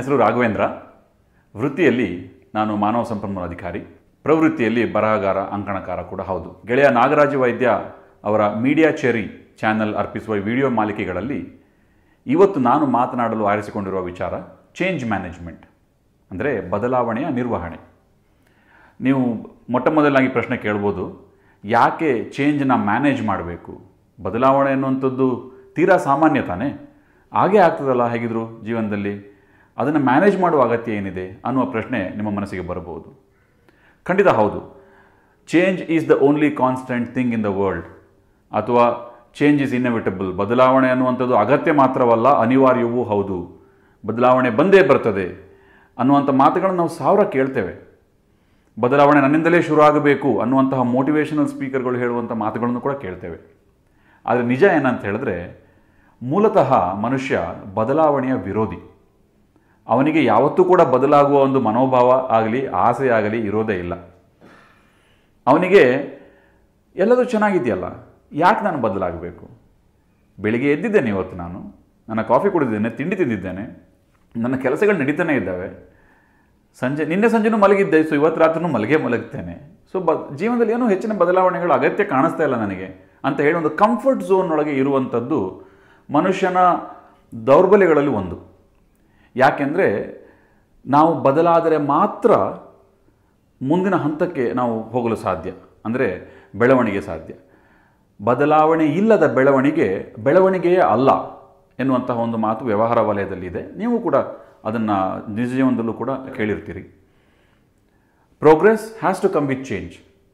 ಹೆಸರು ರಾಘವೇಂದ್ರ ವೃತ್ತಿಯಲ್ಲಿ ನಾನು ಮಾನವ ಸಂಪನ್ಮೂಲ ಅಧಿಕಾರಿ ಪ್ರವೃತ್ತಿಯಲ್ಲಿ ಬರಹಗಾರ ಅಂಕಣಕಾರ ಕೂಡ ಹೌದು ಗೆಳೆಯ ನಾಗರಾಜ ವೈದ್ಯ ಅವರ ಮೀಡಿಯಾ ಚೆರಿ ಚಾನೆಲ್ ಅರ್ಪಿಸುವ ವಿಡಿಯೋ ಮಾಲಿಕೆಗಳಲ್ಲಿ ಇವತ್ತು ನಾನು ಮಾತನಾಡಲು ಆರಿಸಿಕೊಂಡಿರುವ ವಿಚಾರ ಚೇಂಜ್ ಮ್ಯಾನೇಜ್ಮೆಂಟ್ ಅಂದರೆ ಬದಲಾವಣೆಯ ನಿರ್ವಹಣೆ ನೀವು ಮೊಟ್ಟ ಮೊದಲಾಗಿ ಪ್ರಶ್ನೆ ಕೇಳ್ಬೋದು ಯಾಕೆ ಚೇಂಜನ್ನ ಮ್ಯಾನೇಜ್ ಮಾಡಬೇಕು ಬದಲಾವಣೆ ಅನ್ನುವಂಥದ್ದು ತೀರಾ ಸಾಮಾನ್ಯ ತಾನೇ ಹಾಗೇ ಆಗ್ತದಲ್ಲ ಹೇಗಿದ್ರು ಜೀವನದಲ್ಲಿ ಅದನ್ನು ಮ್ಯಾನೇಜ್ ಮಾಡುವ ಅಗತ್ಯ ಏನಿದೆ ಅನ್ನುವ ಪ್ರಶ್ನೆ ನಿಮ್ಮ ಮನಸ್ಸಿಗೆ ಬರಬಹುದು ಖಂಡಿತ ಹೌದು change is the only constant thing in the world ಅಥವಾ ಚೇಂಜ್ ಇಸ್ ಇನ್ಎವಿಟಬಲ್ ಬದಲಾವಣೆ ಅನ್ನುವಂಥದ್ದು ಅಗತ್ಯ ಮಾತ್ರವಲ್ಲ ಅನಿವಾರ್ಯವೂ ಹೌದು ಬದಲಾವಣೆ ಬಂದೇ ಬರ್ತದೆ ಅನ್ನುವಂಥ ಮಾತುಗಳನ್ನು ನಾವು ಸಾವಿರ ಕೇಳ್ತೇವೆ ಬದಲಾವಣೆ ನನ್ನಿಂದಲೇ ಶುರು ಆಗಬೇಕು ಅನ್ನುವಂತಹ ಮೋಟಿವೇಶನಲ್ ಸ್ಪೀಕರ್ಗಳು ಹೇಳುವಂಥ ಮಾತುಗಳನ್ನು ಕೂಡ ಕೇಳ್ತೇವೆ ಆದರೆ ನಿಜ ಏನಂತ ಹೇಳಿದ್ರೆ ಮೂಲತಃ ಮನುಷ್ಯ ಬದಲಾವಣೆಯ ವಿರೋಧಿ ಅವನಿಗೆ ಯಾವತ್ತೂ ಕೂಡ ಬದಲಾಗುವ ಒಂದು ಮನೋಭಾವ ಆಗಲಿ ಆಸೆ ಆಗಲಿ ಇರೋದೇ ಇಲ್ಲ ಅವನಿಗೆ ಎಲ್ಲದೂ ಚೆನ್ನಾಗಿದೆಯಲ್ಲ ಯಾಕೆ ನಾನು ಬದಲಾಗಬೇಕು ಬೆಳಿಗ್ಗೆ ಎದ್ದಿದ್ದೇನೆ ಇವತ್ತು ನಾನು ನನ್ನ ಕಾಫಿ ಕುಡಿದಿದ್ದೇನೆ ತಿಂಡಿ ತಿಂದಿದ್ದೇನೆ ನನ್ನ ಕೆಲಸಗಳು ನಡೀತಾನೆ ಇದ್ದಾವೆ ಸಂಜೆ ನಿನ್ನೆ ಸಂಜೆನೂ ಮಲಗಿದ್ದೆ ಸೊ ಇವತ್ತು ರಾತ್ರಿನೂ ಮಲಗೇ ಮಲಗ್ತೇನೆ ಸೊ ಬ ಜೀವನದಲ್ಲಿ ಏನೂ ಹೆಚ್ಚಿನ ಬದಲಾವಣೆಗಳು ಅಗತ್ಯ ಕಾಣಿಸ್ತಾ ಇಲ್ಲ ನನಗೆ ಅಂತ ಹೇಳಿ ಒಂದು ಕಂಫರ್ಟ್ ಝೋನ್ ಒಳಗೆ ಇರುವಂಥದ್ದು ಮನುಷ್ಯನ ದೌರ್ಬಲ್ಯಗಳಲ್ಲಿ ಒಂದು ಯಾಕೆಂದರೆ ನಾವು ಬದಲಾದರೆ ಮಾತ್ರ ಮುಂದಿನ ಹಂತಕ್ಕೆ ನಾವು ಹೋಗಲು ಸಾಧ್ಯ ಅಂದರೆ ಬೆಳವಣಿಗೆ ಸಾಧ್ಯ ಬದಲಾವಣೆ ಇಲ್ಲದ ಬೆಳವಣಿಗೆ ಬೆಳವಣಿಗೆಯೇ ಅಲ್ಲ ಎನ್ನುವಂತಹ ಒಂದು ಮಾತು ವ್ಯವಹಾರ ವಲಯದಲ್ಲಿದೆ ನೀವು ಕೂಡ ಅದನ್ನು ನಿಜ ಜೀವನದಲ್ಲೂ ಕೂಡ ಕೇಳಿರ್ತೀರಿ progress has to come with change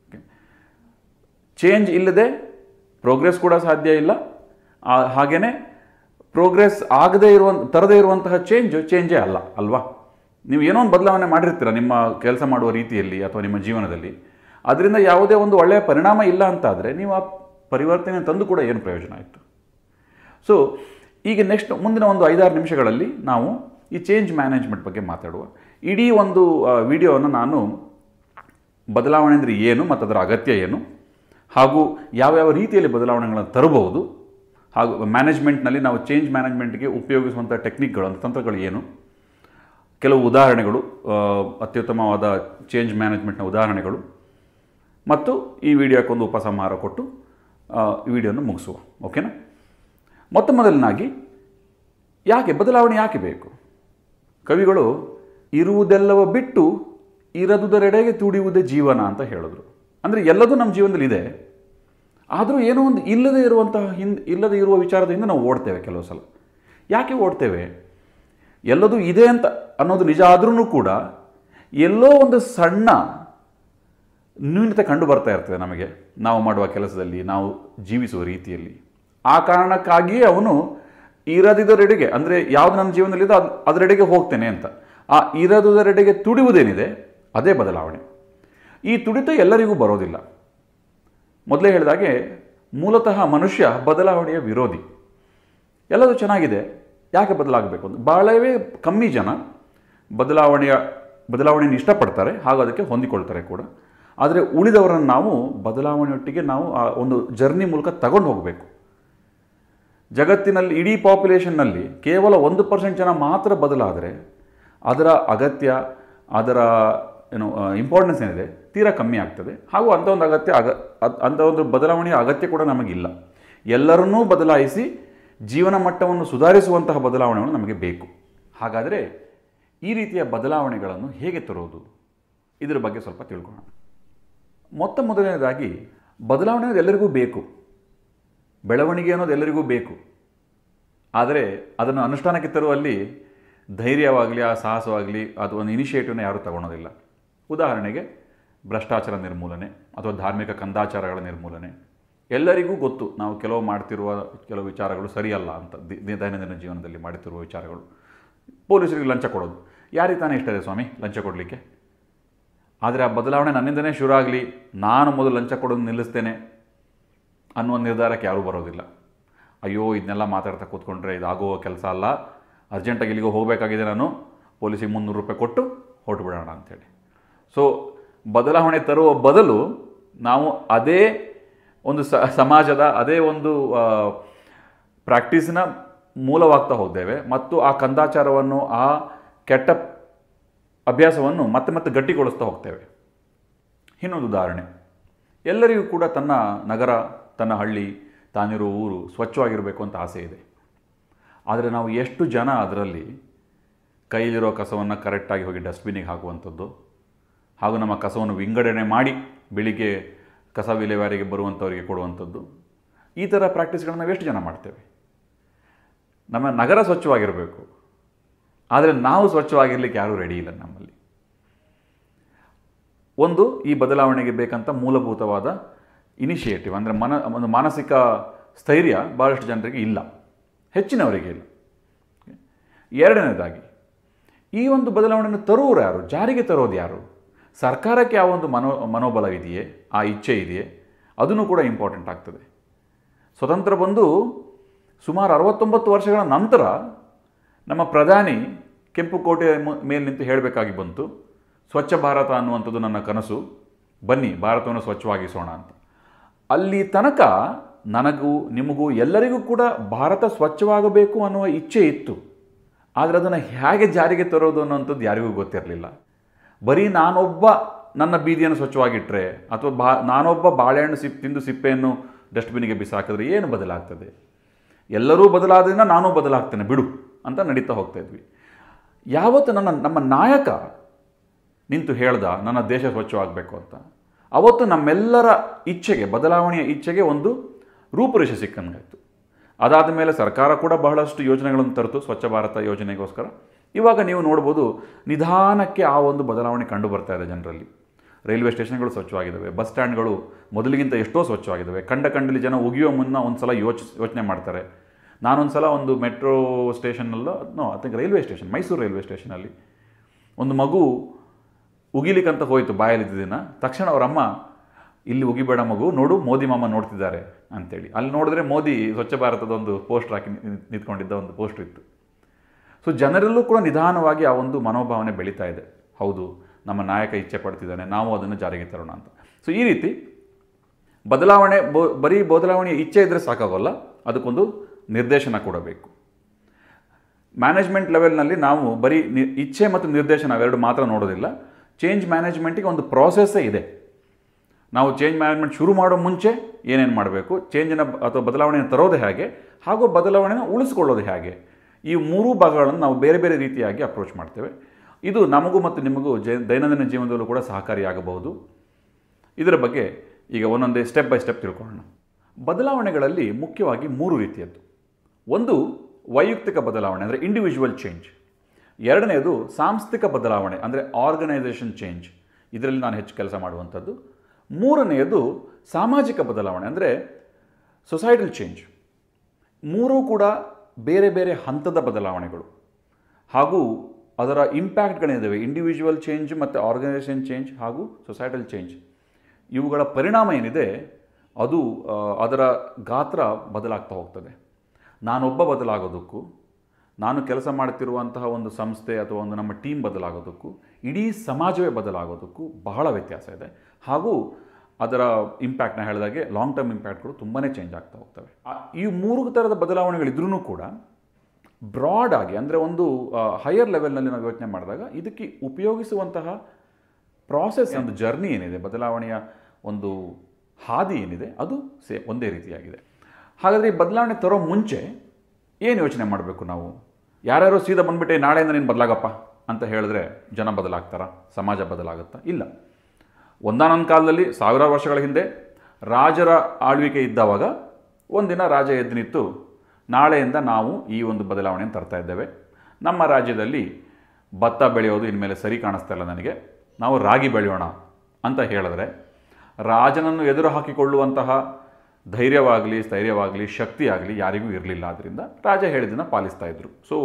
change ಇಲ್ಲದೆ ಪ್ರೋಗ್ರೆಸ್ ಕೂಡ ಸಾಧ್ಯ ಇಲ್ಲ ಹಾಗೆಯೇ ಪ್ರೋಗ್ರೆಸ್ ಆಗದೇ ಇರುವ ತರದೇ ಇರುವಂತಹ ಚೇಂಜ್ ಚೇಂಜೇ ಅಲ್ಲ ಅಲ್ವಾ ನೀವು ಏನೋ ಒಂದು ಬದಲಾವಣೆ ಮಾಡಿರ್ತೀರ ನಿಮ್ಮ ಕೆಲಸ ಮಾಡುವ ರೀತಿಯಲ್ಲಿ ಅಥವಾ ನಿಮ್ಮ ಜೀವನದಲ್ಲಿ ಅದರಿಂದ ಯಾವುದೇ ಒಂದು ಒಳ್ಳೆಯ ಪರಿಣಾಮ ಇಲ್ಲ ಅಂತಾದರೆ ನೀವು ಆ ಪರಿವರ್ತನೆ ತಂದು ಕೂಡ ಏನು ಪ್ರಯೋಜನ ಆಯಿತು ಸೊ ಈಗ ನೆಕ್ಸ್ಟ್ ಮುಂದಿನ ಒಂದು ಐದಾರು ನಿಮಿಷಗಳಲ್ಲಿ ನಾವು ಈ ಚೇಂಜ್ ಮ್ಯಾನೇಜ್ಮೆಂಟ್ ಬಗ್ಗೆ ಮಾತಾಡುವ ಇಡೀ ಒಂದು ವಿಡಿಯೋವನ್ನು ನಾನು ಬದಲಾವಣೆ ಅಂದರೆ ಏನು ಮತ್ತು ಅದರ ಅಗತ್ಯ ಏನು ಹಾಗೂ ಯಾವ್ಯಾವ ರೀತಿಯಲ್ಲಿ ಬದಲಾವಣೆಗಳನ್ನು ತರಬಹುದು ಹಾಗೂ ಮ್ಯಾನೇಜ್ಮೆಂಟ್ನಲ್ಲಿ ನಾವು ಚೇಂಜ್ ಮ್ಯಾನೇಜ್ಮೆಂಟ್ಗೆ ಉಪಯೋಗಿಸುವಂಥ ಟೆಕ್ನಿಕ್ಗಳು ಅಂತ ತಂತ್ರಗಳು ಏನು ಕೆಲವು ಉದಾಹರಣೆಗಳು ಅತ್ಯುತ್ತಮವಾದ ಚೇಂಜ್ ಮ್ಯಾನೇಜ್ಮೆಂಟ್ನ ಉದಾಹರಣೆಗಳು ಮತ್ತು ಈ ವಿಡಿಯೋಕ್ಕೊಂದು ಉಪಸಂಹಾರ ಕೊಟ್ಟು ಈ ವಿಡಿಯೋನ ಮುಗಿಸುವ ಓಕೆನಾ ಮೊತ್ತ ಮೊದಲನಾಗಿ ಯಾಕೆ ಬದಲಾವಣೆ ಯಾಕೆ ಬೇಕು ಕವಿಗಳು ಇರುವುದೆಲ್ಲವ ಬಿಟ್ಟು ಇರದುದರೆಡೆಗೆ ತುಡಿಯುವುದೇ ಜೀವನ ಅಂತ ಹೇಳಿದ್ರು ಅಂದರೆ ಎಲ್ಲದೂ ನಮ್ಮ ಜೀವನದಲ್ಲಿ ಇದೆ ಆದರೂ ಏನೋ ಒಂದು ಇಲ್ಲದೇ ಇರುವಂತಹ ಹಿಂದೆ ಇಲ್ಲದೇ ಇರುವ ವಿಚಾರದ ಹಿಂದೆ ನಾವು ಓಡ್ತೇವೆ ಕೆಲವು ಸಲ ಯಾಕೆ ಓಡ್ತೇವೆ ಎಲ್ಲದೂ ಇದೆ ಅಂತ ಅನ್ನೋದು ನಿಜ ಆದ್ರೂ ಕೂಡ ಎಲ್ಲೋ ಒಂದು ಸಣ್ಣ ನ್ಯೂನತೆ ಕಂಡು ಬರ್ತಾ ಇರ್ತದೆ ನಮಗೆ ನಾವು ಮಾಡುವ ಕೆಲಸದಲ್ಲಿ ನಾವು ಜೀವಿಸುವ ರೀತಿಯಲ್ಲಿ ಆ ಕಾರಣಕ್ಕಾಗಿಯೇ ಅವನು ಇರದಿದ್ದರೆಡೆಗೆ ಅಂದರೆ ಯಾವುದು ನನ್ನ ಜೀವನದಲ್ಲಿದೆ ಅದು ಅದರೆಡೆಗೆ ಹೋಗ್ತೇನೆ ಅಂತ ಆ ಇರದುದರೆಡೆಗೆ ತುಡಿಯುವುದೇನಿದೆ ಅದೇ ಬದಲಾವಣೆ ಈ ತುಡಿತ ಎಲ್ಲರಿಗೂ ಬರೋದಿಲ್ಲ ಮೊದಲೇ ಹೇಳಿದಾಗೆ ಮೂಲತಃ ಮನುಷ್ಯ ಬದಲಾವಣೆಯ ವಿರೋಧಿ ಎಲ್ಲದೂ ಚೆನ್ನಾಗಿದೆ ಯಾಕೆ ಬದಲಾಗಬೇಕು ಅಂತ ಭಾಳವೇ ಕಮ್ಮಿ ಜನ ಬದಲಾವಣೆಯ ಬದಲಾವಣೆಯನ್ನು ಇಷ್ಟಪಡ್ತಾರೆ ಹಾಗೂ ಅದಕ್ಕೆ ಹೊಂದಿಕೊಳ್ತಾರೆ ಕೂಡ ಆದರೆ ಉಳಿದವರನ್ನು ನಾವು ಬದಲಾವಣೆಯೊಟ್ಟಿಗೆ ನಾವು ಆ ಒಂದು ಜರ್ನಿ ಮೂಲಕ ತಗೊಂಡು ಹೋಗಬೇಕು ಜಗತ್ತಿನಲ್ಲಿ ಇಡೀ ಪಾಪ್ಯುಲೇಷನ್ನಲ್ಲಿ ಕೇವಲ ಒಂದು ಪರ್ಸೆಂಟ್ ಜನ ಮಾತ್ರ ಬದಲಾದರೆ ಅದರ ಅಗತ್ಯ ಅದರ ಏನು ಇಂಪಾರ್ಟೆನ್ಸ್ ಏನಿದೆ ತೀರಾ ಕಮ್ಮಿ ಆಗ್ತದೆ ಹಾಗೂ ಅಂಥ ಒಂದು ಅಗತ್ಯ ಅಗ ಅಂಥ ಒಂದು ಬದಲಾವಣೆಯ ಅಗತ್ಯ ಕೂಡ ನಮಗಿಲ್ಲ ಎಲ್ಲರನ್ನೂ ಬದಲಾಯಿಸಿ ಜೀವನ ಮಟ್ಟವನ್ನು ಸುಧಾರಿಸುವಂತಹ ಬದಲಾವಣೆಗಳು ನಮಗೆ ಬೇಕು ಹಾಗಾದರೆ ಈ ರೀತಿಯ ಬದಲಾವಣೆಗಳನ್ನು ಹೇಗೆ ತರೋದು ಇದರ ಬಗ್ಗೆ ಸ್ವಲ್ಪ ತಿಳ್ಕೊಳ್ಳೋಣ ಮೊತ್ತ ಮೊದಲನೇದಾಗಿ ಬದಲಾವಣೆ ಅನ್ನೋದು ಎಲ್ಲರಿಗೂ ಬೇಕು ಬೆಳವಣಿಗೆ ಅನ್ನೋದು ಎಲ್ಲರಿಗೂ ಬೇಕು ಆದರೆ ಅದನ್ನು ಅನುಷ್ಠಾನಕ್ಕೆ ತರುವಲ್ಲಿ ಧೈರ್ಯವಾಗಲಿ ಆ ಸಾಹಸವಾಗಲಿ ಅಥವಾ ಒಂದು ಇನಿಷಿಯೇಟಿವ್ನ ಯಾರೂ ತಗೊಳೋದಿಲ್ಲ ಉದಾಹರಣೆಗೆ ಭ್ರಷ್ಟಾಚಾರ ನಿರ್ಮೂಲನೆ ಅಥವಾ ಧಾರ್ಮಿಕ ಕಂದಾಚಾರಗಳ ನಿರ್ಮೂಲನೆ ಎಲ್ಲರಿಗೂ ಗೊತ್ತು ನಾವು ಕೆಲವು ಮಾಡ್ತಿರುವ ಕೆಲವು ವಿಚಾರಗಳು ಸರಿಯಲ್ಲ ಅಂತ ದೈನಂದಿನ ಜೀವನದಲ್ಲಿ ಮಾಡುತ್ತಿರುವ ವಿಚಾರಗಳು ಪೊಲೀಸರಿಗೆ ಲಂಚ ಕೊಡೋದು ಯಾರಿಗೆ ತಾನೇ ಇಷ್ಟ ಇದೆ ಸ್ವಾಮಿ ಲಂಚ ಕೊಡಲಿಕ್ಕೆ ಆದರೆ ಆ ಬದಲಾವಣೆ ನನ್ನಿಂದನೇ ಶುರು ಆಗಲಿ ನಾನು ಮೊದಲು ಲಂಚ ಕೊಡೋದು ನಿಲ್ಲಿಸ್ತೇನೆ ಅನ್ನುವ ನಿರ್ಧಾರಕ್ಕೆ ಯಾರೂ ಬರೋದಿಲ್ಲ ಅಯ್ಯೋ ಇದನ್ನೆಲ್ಲ ಮಾತಾಡ್ತಾ ಕೂತ್ಕೊಂಡ್ರೆ ಇದಾಗುವ ಕೆಲಸ ಅಲ್ಲ ಅರ್ಜೆಂಟಾಗಿ ಇಲ್ಲಿಗೆ ಹೋಗಬೇಕಾಗಿದೆ ನಾನು ಪೊಲೀಸಿಗೆ ಮುನ್ನೂರು ರೂಪಾಯಿ ಕೊಟ್ಟು ಹೊರಟು ಬಿಡೋಣ ಅಂಥೇಳಿ ಸೊ ಬದಲಾವಣೆ ತರುವ ಬದಲು ನಾವು ಅದೇ ಒಂದು ಸ ಸಮಾಜದ ಅದೇ ಒಂದು ಪ್ರಾಕ್ಟೀಸಿನ ಮೂಲವಾಗ್ತಾ ಹೋದ್ದೇವೆ ಮತ್ತು ಆ ಕಂದಾಚಾರವನ್ನು ಆ ಕೆಟ್ಟ ಅಭ್ಯಾಸವನ್ನು ಮತ್ತೆ ಮತ್ತೆ ಗಟ್ಟಿಗೊಳಿಸ್ತಾ ಹೋಗ್ತೇವೆ ಇನ್ನೊಂದು ಉದಾಹರಣೆ ಎಲ್ಲರಿಗೂ ಕೂಡ ತನ್ನ ನಗರ ತನ್ನ ಹಳ್ಳಿ ತಾನಿರೋ ಊರು ಸ್ವಚ್ಛವಾಗಿರಬೇಕು ಅಂತ ಆಸೆ ಇದೆ ಆದರೆ ನಾವು ಎಷ್ಟು ಜನ ಅದರಲ್ಲಿ ಕೈಲಿರೋ ಕಸವನ್ನು ಕರೆಕ್ಟಾಗಿ ಹೋಗಿ ಡಸ್ಟ್ಬಿನ್ನಿಗೆ ಹಾಕುವಂಥದ್ದು ಹಾಗೂ ನಮ್ಮ ಕಸವನ್ನು ವಿಂಗಡಣೆ ಮಾಡಿ ಬೆಳಿಗ್ಗೆ ಕಸ ವಿಲೇವಾರಿಗೆ ಬರುವಂಥವರಿಗೆ ಕೊಡುವಂಥದ್ದು ಈ ಥರ ಪ್ರಾಕ್ಟೀಸ್ಗಳನ್ನ ನಾವು ಎಷ್ಟು ಜನ ಮಾಡ್ತೇವೆ ನಮ್ಮ ನಗರ ಸ್ವಚ್ಛವಾಗಿರಬೇಕು ಆದರೆ ನಾವು ಸ್ವಚ್ಛವಾಗಿರಲಿಕ್ಕೆ ಯಾರೂ ರೆಡಿ ಇಲ್ಲ ನಮ್ಮಲ್ಲಿ ಒಂದು ಈ ಬದಲಾವಣೆಗೆ ಬೇಕಂತ ಮೂಲಭೂತವಾದ ಇನಿಷಿಯೇಟಿವ್ ಅಂದರೆ ಮನ ಒಂದು ಮಾನಸಿಕ ಸ್ಥೈರ್ಯ ಭಾಳಷ್ಟು ಜನರಿಗೆ ಇಲ್ಲ ಹೆಚ್ಚಿನವರಿಗೆ ಇಲ್ಲ ಎರಡನೇದಾಗಿ ಈ ಒಂದು ಬದಲಾವಣೆಯನ್ನು ತರುವವರು ಯಾರು ಜಾರಿಗೆ ತರೋದು ಯಾರು ಸರ್ಕಾರಕ್ಕೆ ಆ ಒಂದು ಮನೋ ಮನೋಬಲವಿದೆಯೇ ಆ ಇಚ್ಛೆ ಇದೆಯೇ ಅದನ್ನು ಕೂಡ ಇಂಪಾರ್ಟೆಂಟ್ ಆಗ್ತದೆ ಸ್ವತಂತ್ರ ಬಂದು ಸುಮಾರು ಅರವತ್ತೊಂಬತ್ತು ವರ್ಷಗಳ ನಂತರ ನಮ್ಮ ಪ್ರಧಾನಿ ಕೆಂಪು ಕೋಟೆ ಮೇಲೆ ನಿಂತು ಹೇಳಬೇಕಾಗಿ ಬಂತು ಸ್ವಚ್ಛ ಭಾರತ ಅನ್ನುವಂಥದ್ದು ನನ್ನ ಕನಸು ಬನ್ನಿ ಭಾರತವನ್ನು ಸ್ವಚ್ಛವಾಗಿಸೋಣ ಅಂತ ಅಲ್ಲಿ ತನಕ ನನಗೂ ನಿಮಗೂ ಎಲ್ಲರಿಗೂ ಕೂಡ ಭಾರತ ಸ್ವಚ್ಛವಾಗಬೇಕು ಅನ್ನುವ ಇಚ್ಛೆ ಇತ್ತು ಆದರೆ ಅದನ್ನು ಹೇಗೆ ಜಾರಿಗೆ ತರೋದು ಅನ್ನೋಂಥದ್ದು ಯಾರಿಗೂ ಗೊತ್ತಿರಲಿಲ್ಲ ಬರೀ ನಾನೊಬ್ಬ ನನ್ನ ಬೀದಿಯನ್ನು ಸ್ವಚ್ಛವಾಗಿಟ್ಟರೆ ಅಥವಾ ಬಾ ನಾನೊಬ್ಬ ಬಾಳೆಹಣ್ಣು ಸಿಪ್ ತಿಂದು ಸಿಪ್ಪೆಯನ್ನು ಡಸ್ಟ್ಬಿನ್ನಿಗೆ ಬಿಸಾಕಿದ್ರೆ ಏನು ಬದಲಾಗ್ತದೆ ಎಲ್ಲರೂ ಬದಲಾದ್ರಿಂದ ನಾನು ಬದಲಾಗ್ತೇನೆ ಬಿಡು ಅಂತ ನಡೀತಾ ಹೋಗ್ತಾ ಇದ್ವಿ ಯಾವತ್ತು ನನ್ನ ನಮ್ಮ ನಾಯಕ ನಿಂತು ಹೇಳ್ದ ನನ್ನ ದೇಶ ಸ್ವಚ್ಛವಾಗಬೇಕು ಅಂತ ಅವತ್ತು ನಮ್ಮೆಲ್ಲರ ಇಚ್ಛೆಗೆ ಬದಲಾವಣೆಯ ಇಚ್ಛೆಗೆ ಒಂದು ರೂಪುರೇಷೆ ಸಿಕ್ಕಂಗಾಯಿತು ಅದಾದ ಮೇಲೆ ಸರ್ಕಾರ ಕೂಡ ಬಹಳಷ್ಟು ಯೋಜನೆಗಳನ್ನು ತರ್ತು ಸ್ವಚ್ಛ ಭಾರತ ಯೋಜನೆಗೋಸ್ಕರ ಇವಾಗ ನೀವು ನೋಡ್ಬೋದು ನಿಧಾನಕ್ಕೆ ಆ ಒಂದು ಬದಲಾವಣೆ ಕಂಡು ಬರ್ತಾ ಇದೆ ಜನರಲ್ಲಿ ರೈಲ್ವೆ ಸ್ಟೇಷನ್ಗಳು ಸ್ವಚ್ಛವಾಗಿದ್ದಾವೆ ಬಸ್ ಸ್ಟ್ಯಾಂಡ್ಗಳು ಮೊದಲಿಗಿಂತ ಎಷ್ಟೋ ಸ್ವಚ್ಛವಾಗಿದ್ದಾವೆ ಕಂಡ ಕಂಡಲ್ಲಿ ಜನ ಒಗಿಯೋ ಮುನ್ನ ಒಂದು ಸಲ ಯೋಚ ಯೋಚನೆ ಮಾಡ್ತಾರೆ ನಾನೊಂದು ಸಲ ಒಂದು ಮೆಟ್ರೋ ಸ್ಟೇಷನಲ್ಲೋ no I think railway station Mysuru railway ಸ್ಟೇಷನಲ್ಲಿ ಒಂದು ಮಗು ಉಗಿಲಿಕ್ಕಂತ ಹೋಯಿತು ಬಾಯಲ್ಲಿದ್ದ ದಿನ ತಕ್ಷಣ ಅವರಮ್ಮ ಇಲ್ಲಿ ಉಗಿಬೇಡ ಮಗು ನೋಡು ಮೋದಿ ಮಾಮ ನೋಡ್ತಿದ್ದಾರೆ ಅಂತೇಳಿ ಅಲ್ಲಿ ನೋಡಿದ್ರೆ ಮೋದಿ ಸ್ವಚ್ಛ ಭಾರತದ ಒಂದು ಪೋಸ್ಟರ್ ಹಾಕಿ ನಿ- ನಿಂತ್ಕೊಂಡಿದ್ದ ಒಂದು ಪೋಸ್ಟರ್ ಇತ್ತು ಸೊ ಜನರಲ್ಲೂ ಕೂಡ ನಿಧಾನವಾಗಿ ಆ ಒಂದು ಮನೋಭಾವನೆ ಬೆಳೀತಾ ಇದೆ ಹೌದು ನಮ್ಮ ನಾಯಕ ಇಚ್ಛೆ ಪಡ್ತಿದ್ದಾನೆ ನಾವು ಅದನ್ನು ಜಾರಿಗೆ ತರೋಣ ಅಂತ ಸೊ ಈ ರೀತಿ ಬದಲಾವಣೆ ಬೋ ಬರೀ ಬದಲಾವಣೆಯ ಇಚ್ಛೆ ಇದ್ದರೆ ಸಾಕಾಗೋಲ್ಲ ಅದಕ್ಕೊಂದು ನಿರ್ದೇಶನ ಕೊಡಬೇಕು ಮ್ಯಾನೇಜ್ಮೆಂಟ್ ಲೆವೆಲ್ನಲ್ಲಿ ನಾವು ಬರೀ ನಿ ಇಚ್ಛೆ ಮತ್ತು ನಿರ್ದೇಶನ ಅವೆರಡು ಮಾತ್ರ ನೋಡೋದಿಲ್ಲ ಚೇಂಜ್ ಮ್ಯಾನೇಜ್ಮೆಂಟಿಗೆ ಒಂದು ಪ್ರಾಸೆಸ್ಸೇ ಇದೆ ನಾವು ಚೇಂಜ್ ಮ್ಯಾನೇಜ್ಮೆಂಟ್ ಶುರು ಮಾಡೋ ಮುಂಚೆ ಏನೇನು ಮಾಡಬೇಕು ಚೇಂಜಿನ ಅಥವಾ ಬದಲಾವಣೆಯನ್ನು ತರೋದು ಹೇಗೆ ಹಾಗೂ ಬದಲಾವಣೆನ ಉಳಿಸ್ಕೊಳ್ಳೋದು ಹೇಗೆ ಈ ಮೂರೂ ಭಾಗಗಳನ್ನು ನಾವು ಬೇರೆ ಬೇರೆ ರೀತಿಯಾಗಿ ಅಪ್ರೋಚ್ ಮಾಡ್ತೇವೆ ಇದು ನಮಗೂ ಮತ್ತು ನಿಮಗೂ ಜೈ ದೈನಂದಿನ ಜೀವನದಲ್ಲೂ ಕೂಡ ಸಹಕಾರಿಯಾಗಬಹುದು ಇದರ ಬಗ್ಗೆ ಈಗ ಒಂದೊಂದೇ ಸ್ಟೆಪ್ ಬೈ ಸ್ಟೆಪ್ ತಿಳ್ಕೊಳ್ಳೋಣ ಬದಲಾವಣೆಗಳಲ್ಲಿ ಮುಖ್ಯವಾಗಿ ಮೂರು ರೀತಿಯದ್ದು ಒಂದು ವೈಯಕ್ತಿಕ ಬದಲಾವಣೆ ಅಂದರೆ ಇಂಡಿವಿಜುವಲ್ ಚೇಂಜ್ ಎರಡನೆಯದು ಸಾಂಸ್ಥಿಕ ಬದಲಾವಣೆ ಅಂದರೆ ಆರ್ಗನೈಸೇಷನ್ ಚೇಂಜ್ ಇದರಲ್ಲಿ ನಾನು ಹೆಚ್ಚು ಕೆಲಸ ಮಾಡುವಂಥದ್ದು ಮೂರನೆಯದು ಸಾಮಾಜಿಕ ಬದಲಾವಣೆ ಅಂದರೆ ಸೊಸೈಟಲ್ ಚೇಂಜ್ ಮೂರೂ ಕೂಡ ಬೇರೆ ಬೇರೆ ಹಂತದ ಬದಲಾವಣೆಗಳು ಹಾಗೂ ಅದರ ಇಂಪ್ಯಾಕ್ಟ್ಗಳೇನಿದ್ದಾವೆ ಇಂಡಿವಿಜುವಲ್ ಚೇಂಜ್ ಮತ್ತು ಆರ್ಗನೈಸೇಷನ್ ಚೇಂಜ್ ಹಾಗೂ ಸೊಸೈಟಲ್ ಚೇಂಜ್ ಇವುಗಳ ಪರಿಣಾಮ ಏನಿದೆ ಅದು ಆ, ಅದರ ಗಾತ್ರ ಬದಲಾಗ್ತಾ ಹೋಗ್ತದೆ ನಾನೊಬ್ಬ ಬದಲಾಗೋದಕ್ಕೂ ನಾನು ಕೆಲಸ ಮಾಡ್ತಿರುವಂತಹ ಒಂದು ಸಂಸ್ಥೆ ಅಥವಾ ಒಂದು ನಮ್ಮ ಟೀಮ್ ಬದಲಾಗೋದಕ್ಕೂ ಇಡೀ ಸಮಾಜವೇ ಬದಲಾಗೋದಕ್ಕೂ ಬಹಳ ವ್ಯತ್ಯಾಸ ಇದೆ ಹಾಗೂ ಅದರ ಇಂಪ್ಯಾಕ್ಟ್ನ ಹೇಳಿದಾಗೆ ಲಾಂಗ್ ಟರ್ಮ್ ಇಂಪ್ಯಾಕ್ಟ್ಗಳು ತುಂಬಾ ಚೇಂಜ್ ಆಗ್ತಾ ಹೋಗ್ತವೆ ಆ- ಈ ಮೂರು ಥರದ ಬದಲಾವಣೆಗಳಿದ್ರೂ ಕೂಡ ಬ್ರಾಡ್ ಆಗಿ ಅಂದರೆ ಒಂದು ಹೈಯರ್ ಲೆವೆಲ್ನಲ್ಲಿ ನಾವು ಯೋಚನೆ ಮಾಡಿದಾಗ ಇದಕ್ಕೆ ಉಪಯೋಗಿಸುವಂತಹ ಪ್ರಾಸೆಸ್ ಒಂದು ಜರ್ನಿ ಏನಿದೆ ಬದಲಾವಣೆಯ ಒಂದು ಹಾದಿ ಏನಿದೆ ಅದು ಸೇ ಒಂದೇ ರೀತಿಯಾಗಿದೆ ಹಾಗಾದರೆ ಈ ಬದಲಾವಣೆ ತರೋ ಮುಂಚೆ ಏನು ಯೋಚನೆ ಮಾಡಬೇಕು ನಾವು ಯಾರ್ಯಾರೋ ಸೀದಾ ಬಂದ್ಬಿಟ್ಟೆ ನಾಳೆಯಿಂದ ನೀನು ಬದಲಾಗಪ್ಪ ಅಂತ ಹೇಳಿದ್ರೆ ಜನ ಬದಲಾಗ್ತಾರಾ ಸಮಾಜ ಬದಲಾಗುತ್ತಾ ಇಲ್ಲ ಒಂದಾನೊಂದು ಕಾಲದಲ್ಲಿ ಸಾವಿರಾರು ವರ್ಷಗಳ ಹಿಂದೆ ರಾಜರ ಆಳ್ವಿಕೆ ಇದ್ದವಾಗ ಒಂದಿನ ರಾಜ ಎದ್ದು ನಿಂತು ನಾಳೆಯಿಂದ ನಾವು ಈ ಒಂದು ಬದಲಾವಣೆಯನ್ನು ತರ್ತಾ ಇದ್ದೇವೆ ನಮ್ಮ ರಾಜ್ಯದಲ್ಲಿ ಭತ್ತ ಬೆಳೆಯೋದು ಇನ್ಮೇಲೆ ಸರಿ ಕಾಣಿಸ್ತಾ ಇಲ್ಲ ನನಗೆ ನಾವು ರಾಗಿ ಬೆಳೆಯೋಣ ಅಂತ ಹೇಳಿದ್ರೆ ರಾಜನನ್ನು ಎದುರು ಹಾಕಿಕೊಳ್ಳುವಂತಹ ಧೈರ್ಯವಾಗಲಿ ಸ್ಥೈರ್ಯವಾಗಲಿ ಶಕ್ತಿ ಆಗಲಿ ಯಾರಿಗೂ ಇರಲಿಲ್ಲ ಆದ್ದರಿಂದ ರಾಜ ಹೇಳಿದ್ದನ್ನು ಪಾಲಿಸ್ತಾ ಇದ್ರು so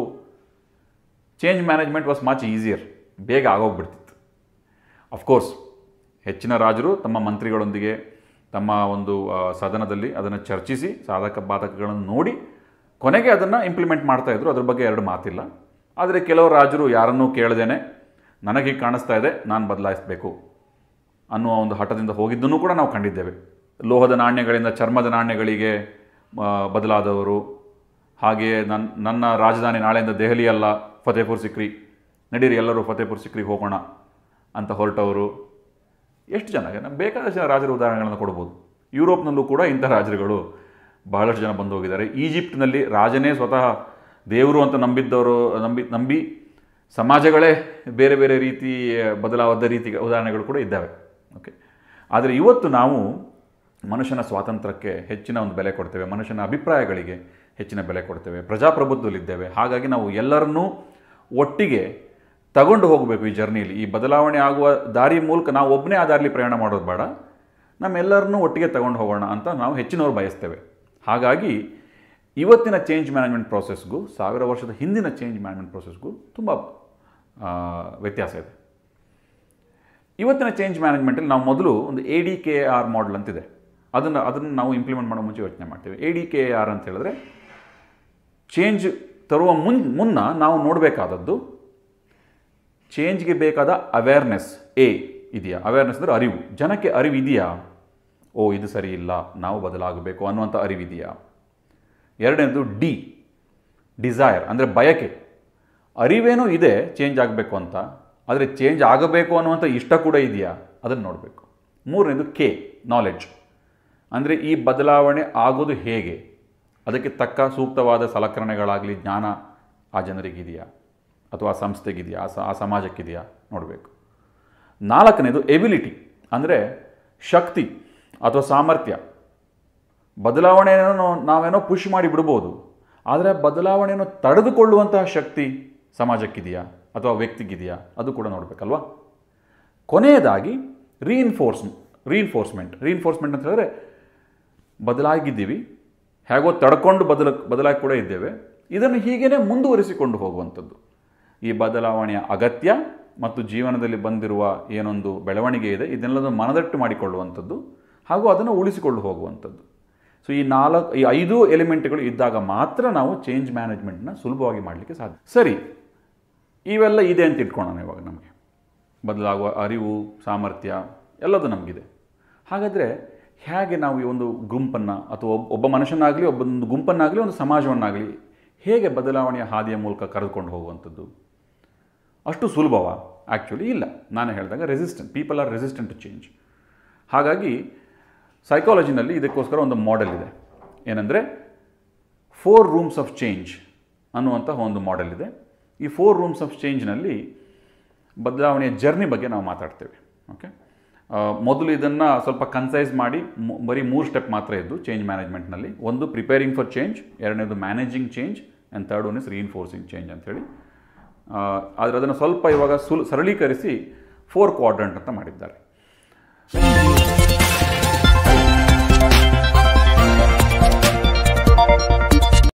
change management was much easier ಬೇಗ ಆಗೋಗ್ಬಿಡ್ತಿತ್ತು ಅಫ್ಕೋರ್ಸ್ ಹೆಚ್ಚಿನ ರಾಜರು ತಮ್ಮ ಮಂತ್ರಿಗಳೊಂದಿಗೆ ತಮ್ಮ ಒಂದು ಆ, ಸದನದಲ್ಲಿ ಅದನ್ನು ಚರ್ಚಿಸಿ ಸಾಧಕ ಬಾಧಕಗಳನ್ನು ನೋಡಿ ಕೊನೆಗೆ ಅದನ್ನು ಇಂಪ್ಲಿಮೆಂಟ್ ಮಾಡ್ತಾ ಇದ್ರು ಅದ್ರ ಬಗ್ಗೆ ಎರಡು ಮಾತಿಲ್ಲ ಆದರೆ ಕೆಲವು ರಾಜರು ಯಾರನ್ನೂ ಕೇಳದೇನೆ ನನಗೆ ಕಾಣಿಸ್ತಾ ಇದೆ ನಾನು ಬದಲಾಯಿಸಬೇಕು ಅನ್ನುವ ಒಂದು ಹಠದಿಂದ ಹೋಗಿದ್ದನ್ನು ಕೂಡ ನಾವು ಕಂಡಿದ್ದೇವೆ ಲೋಹದ ನಾಣ್ಯಗಳಿಂದ ಚರ್ಮದ ನಾಣ್ಯಗಳಿಗೆ ಆ, ಬದಲಾದವರು ಹಾಗೆಯೇ ನನ್ನ ನನ್ನ ರಾಜಧಾನಿ ನಾಳೆಯಿಂದ ದೆಹಲಿ ಅಲ್ಲ ಫತೇಪುರ್ ಸಿಕ್ರಿ ನಡೀರಿ ಎಲ್ಲರೂ ಫತೇಪುರ್ ಸಿಕ್ರಿಗೆ ಹೋಗೋಣ ಅಂತ ಹೊರಟವರು ಎಷ್ಟು ಜನ ನಮ್ಗೆ ಬೇಕಾದಷ್ಟು ಜನ ರಾಜರ ಉದಾಹರಣೆಗಳನ್ನು ಕೊಡ್ಬೋದು ಯುರೋಪ್ನಲ್ಲೂ ಕೂಡ ಇಂಥ ರಾಜರುಗಳು ಬಹಳಷ್ಟು ಜನ ಬಂದು ಹೋಗಿದ್ದಾರೆ ಈಜಿಪ್ಟ್ನಲ್ಲಿ ರಾಜನೇ ಸ್ವತಃ ದೇವರು ಅಂತ ನಂಬಿದ್ದವರು ನಂಬಿ ನಂಬಿ ಸಮಾಜಗಳೇ ಬೇರೆ ಬೇರೆ ರೀತಿ ಬದಲಾವದ ರೀತಿ ಉದಾಹರಣೆಗಳು ಕೂಡ ಇದ್ದಾವೆ ಓಕೆ ಆದರೆ ಇವತ್ತು ನಾವು ಮನುಷ್ಯನ ಸ್ವಾತಂತ್ರ್ಯಕ್ಕೆ ಹೆಚ್ಚಿನ ಒಂದು ಬೆಲೆ ಕೊಡ್ತೇವೆ ಮನುಷ್ಯನ ಅಭಿಪ್ರಾಯಗಳಿಗೆ ಹೆಚ್ಚಿನ ಬೆಲೆ ಕೊಡ್ತೇವೆ ಪ್ರಜಾಪ್ರಭುತ್ವದಲ್ಲಿದ್ದೇವೆ ಹಾಗಾಗಿ ನಾವು ಎಲ್ಲರನ್ನೂ ಒಟ್ಟಿಗೆ ತಗೊಂಡು ಹೋಗಬೇಕು ಈ ಜರ್ನಿಲಿ ಈ ಬದಲಾವಣೆ ಆಗುವ ದಾರಿ ಮೂಲಕ ನಾವು ಒಬ್ಬನೇ ಆ ದಾರಿಲಿ ಪ್ರಯಾಣ ಮಾಡೋದು ಬೇಡ ನಮ್ಮೆಲ್ಲರನ್ನೂ ಒಟ್ಟಿಗೆ ತಗೊಂಡು ಹೋಗೋಣ ಅಂತ ನಾವು ಹೆಚ್ಚಿನವ್ರು ಬಯಸ್ತೇವೆ ಹಾಗಾಗಿ ಇವತ್ತಿನ ಚೇಂಜ್ ಮ್ಯಾನೇಜ್ಮೆಂಟ್ ಪ್ರೋಸೆಸ್ಗೂ ಸಾವಿರ ವರ್ಷದ ಹಿಂದಿನ ಚೇಂಜ್ ಮ್ಯಾನೇಜ್ಮೆಂಟ್ ಪ್ರೋಸೆಸ್ಗೂ ತುಂಬ ಆ, ವ್ಯತ್ಯಾಸ ಇದೆ ಇವತ್ತಿನ ಚೇಂಜ್ ಮ್ಯಾನೇಜ್ಮೆಂಟಲ್ಲಿ ನಾವು ಮೊದಲು ಒಂದು A D K R model ಅಂತಿದೆ ಅದನ್ನು ಅದನ್ನು ನಾವು ಇಂಪ್ಲಿಮೆಂಟ್ ಮಾಡೋ ಮುಂಚೆ ಯೋಚನೆ ಮಾಡ್ತೀವಿ ಎ ಡಿ ಕೆ ಆರ್ ಅಂತ ಹೇಳಿದ್ರೆ ಚೇಂಜ್ ತರುವ ಮುನ್ ಮುನ್ನ ನಾವು ನೋಡಬೇಕಾದದ್ದು ಚೇಂಜ್ಗೆ ಬೇಕಾದ ಅವೇರ್ನೆಸ್ ಎ ಇದೆಯಾ ಅವೇರ್ನೆಸ್ ಅಂದರೆ ಅರಿವು ಜನಕ್ಕೆ ಅರಿವು ಇದೆಯಾ ಓ ಇದು ಸರಿ ಇಲ್ಲ ನಾವು ಬದಲಾಗಬೇಕು ಅನ್ನುವಂಥ ಅರಿವಿದೆಯಾ ಎರಡನೇದು ಡಿ ಡಿಸೈರ್ ಅಂದರೆ ಬಯಕೆ ಅರಿವೇನೂ ಇದೆ ಚೇಂಜ್ ಆಗಬೇಕು ಅಂತ ಆದರೆ ಚೇಂಜ್ ಆಗಬೇಕು ಅನ್ನುವಂಥ ಇಷ್ಟ ಕೂಡ ಇದೆಯಾ ಅದನ್ನು ನೋಡಬೇಕು ಮೂರನೇದು ಕೆ ನಾಲೆಡ್ಜ್ ಅಂದರೆ ಈ ಬದಲಾವಣೆ ಆಗೋದು ಹೇಗೆ ಅದಕ್ಕೆ ತಕ್ಕ ಸೂಕ್ತವಾದ ಸಲಕರಣೆಗಳಾಗಲಿ ಜ್ಞಾನ ಆ ಜನರಿಗಿದೆಯಾ ಅಥವಾ ಆ ಸಂಸ್ಥೆಗಿದೆಯಾ ಆ ಸ ಆ ಸಮಾಜಕ್ಕಿದೆಯಾ ನೋಡಬೇಕು ನಾಲ್ಕನೇದು ಎಬಿಲಿಟಿ ಅಂದರೆ ಶಕ್ತಿ ಅಥವಾ ಸಾಮರ್ಥ್ಯ ಬದಲಾವಣೆಯನ್ನು ನಾವೇನೋ ಪುಷ್ ಮಾಡಿ ಬಿಡ್ಬೋದು ಆದರೆ ಬದಲಾವಣೆಯನ್ನು ತಡೆದುಕೊಳ್ಳುವಂತಹ ಶಕ್ತಿ ಸಮಾಜಕ್ಕಿದೆಯಾ ಅಥವಾ ವ್ಯಕ್ತಿಗಿದೆಯಾ ಅದು ಕೂಡ ನೋಡಬೇಕಲ್ವಾ ಕೊನೆಯದಾಗಿ ರೀಇನ್ಫೋರ್ಸ್ ರೀಇನ್ಫೋರ್ಸ್ಮೆಂಟ್ ರೀಇನ್ಫೋರ್ಸ್ಮೆಂಟ್ ಅಂತ ಹೇಳಿದ್ರೆ ಬದಲಾಗಿದ್ದೀವಿ ಹೇಗೋ ತಡ್ಕೊಂಡು ಬದಲ ಬದಲಾಗಿ ಕೂಡ ಇದ್ದೇವೆ ಇದನ್ನು ಹೀಗೇ ಮುಂದುವರಿಸಿಕೊಂಡು ಹೋಗುವಂಥದ್ದು ಈ ಬದಲಾವಣೆಯ ಅಗತ್ಯ ಮತ್ತು ಜೀವನದಲ್ಲಿ ಬಂದಿರುವ ಏನೊಂದು ಬೆಳವಣಿಗೆ ಇದೆ ಇದನ್ನೆಲ್ಲದನ್ನು ಮನದಟ್ಟು ಮಾಡಿಕೊಳ್ಳುವಂಥದ್ದು ಹಾಗೂ ಅದನ್ನು ಉಳಿಸಿಕೊಂಡು ಹೋಗುವಂಥದ್ದು ಸೊ ಈ ನಾಲ್ಕು ಈ ಐದು ಎಲಿಮೆಂಟ್ಗಳು ಇದ್ದಾಗ ಮಾತ್ರ ನಾವು ಚೇಂಜ್ ಮ್ಯಾನೇಜ್ಮೆಂಟ್ನ ಸುಲಭವಾಗಿ ಮಾಡಲಿಕ್ಕೆ ಸಾಧ್ಯ ಸರಿ ಇವೆಲ್ಲ ಇದೆ ಅಂತ ಇಟ್ಕೊಳ್ಳೋಣ ಇವಾಗ ನಮಗೆ ಬದಲಾಗುವ ಅರಿವು ಸಾಮರ್ಥ್ಯ ಎಲ್ಲದೂ ನಮಗಿದೆ ಹಾಗಾದರೆ ಹೇಗೆ ನಾವು ಈ ಒಂದು ಗುಂಪನ್ನು ಅಥವಾ ಒಬ್ಬ ಒಬ್ಬ ಮನುಷ್ಯನಾಗಲಿ ಒಬ್ಬೊಂದು ಗುಂಪನ್ನಾಗಲಿ ಒಂದು ಸಮಾಜವನ್ನಾಗಲಿ ಹೇಗೆ ಬದಲಾವಣೆಯ ಹಾದಿಯ ಮೂಲಕ ಕರೆದುಕೊಂಡು ಹೋಗುವಂಥದ್ದು ಅಷ್ಟು ಸುಲಭವಾ ಆ್ಯಕ್ಚುಲಿ ಇಲ್ಲ ನಾನು ಹೇಳಿದಾಗ resistant people are resistant to change ಹಾಗಾಗಿ ಸೈಕಾಲಜಿನಲ್ಲಿ ಇದಕ್ಕೋಸ್ಕರ ಒಂದು ಮಾಡೆಲ್ ಇದೆ ಏನಂದರೆ ಫೋರ್ ರೂಮ್ಸ್ ಆಫ್ ಚೇಂಜ್ ಅನ್ನುವಂಥ ಒಂದು ಮಾಡೆಲ್ ಇದೆ ಈ ಫೋರ್ ರೂಮ್ಸ್ ಆಫ್ ಚೇಂಜ್ನಲ್ಲಿ ಬದಲಾವಣೆಯ ಜರ್ನಿ ಬಗ್ಗೆ ನಾವು ಮಾತಾಡ್ತೇವೆ ಓಕೆ ಮೊದಲು ಇದನ್ನು ಸ್ವಲ್ಪ ಕನ್ಸೈಸ್ ಮಾಡಿ ಮು- ಬರೀ ಮೂರು ಸ್ಟೆಪ್ ಮಾತ್ರ ಇದ್ದು ಚೇಂಜ್ ಮ್ಯಾನೇಜ್ಮೆಂಟ್ನಲ್ಲಿ ಒಂದು ಪ್ರಿಪೇರಿಂಗ್ ಫಾರ್ ಚೇಂಜ್ ಎರಡನೇದು managing change and third one is reinforcing change ಅಂತೇಳಿ ಆದರೆ ಅದನ್ನು ಸ್ವಲ್ಪ ಇವಾಗ ಸುಲ್ ಸರಳೀಕರಿಸಿ ಫೋರ್ ಕ್ವಾಡ್ರಂಟ್ ಅಂತ ಮಾಡಿದ್ದಾರೆ